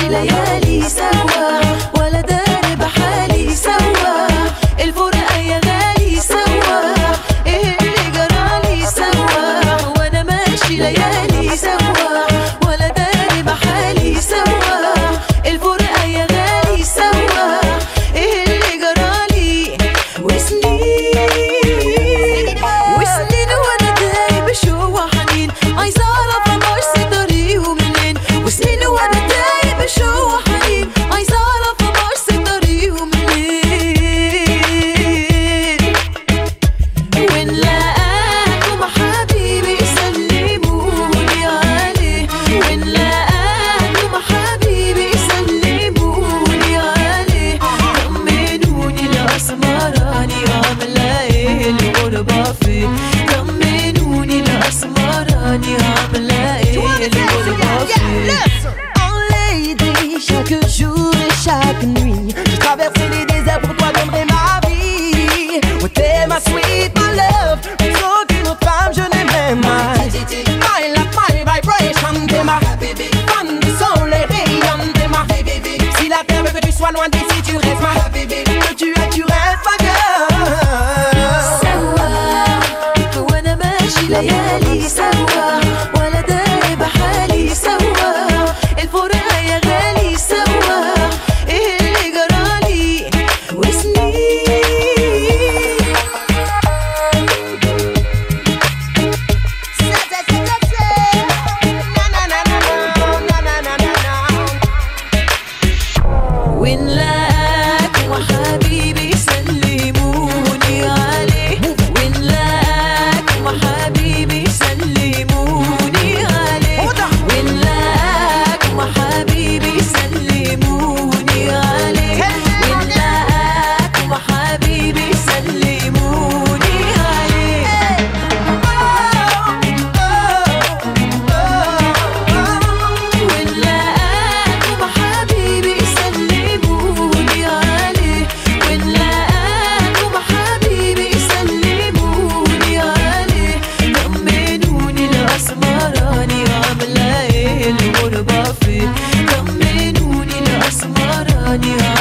ماشي ليالي سوا ولا داري بحالي سوا الفرقة يا غالي سوا ايه اللي جرالي سوا وانا ماشي ليالي سوا ولا داري بحالي سوا الفرقة يا غالي سوا ايه اللي جرالي وسنين وسنين وانا دايب شو وحنين عايزة اعرف امارس طريقه منين وسنين وانا دايب شو وحنين عايزة اعرف امارس طريقه منين وإن لقاكم حبيبي سلموني عليه وإن لقاكم حبيبي سلموني عليه طمنوني الأسمراني عاملة إيه الغربة فيه طمنوني الأسمراني عاملة إيه الغربة فيه En lady, chaque jour et chaque nuit, j'ai traversé les déserts pour toi donner ma vie. Oh, t'es ma sweet, my love, plus aucune autre femme je n'aimais ma. My love, my vibration, t'es ma femme du soleil rayonne, t'es ma Si la terre veut que tu sois loin d'ici, tu restes ma Que tu es, tu restes ma girl. سوا وانا ماشي ليالي سوا ولا داري بحالي سوا الفرقة يا غالي سوا ايه اللي جرالي وسنين وإن لقاكم حبيبي سلموني عليه وإن لقاكم حبيبي سلموني عليه وإن لقاكم حبيبي سلموني عليه وإن لقاكم حبيبي سلموني عليه وإن لقاكم حبيبي سلموني عليه وإن لقاكم حبيبي سلموني عليه طمنوني الأسمراني عاملة إيه الغربة فيه طمنوني الأسمراني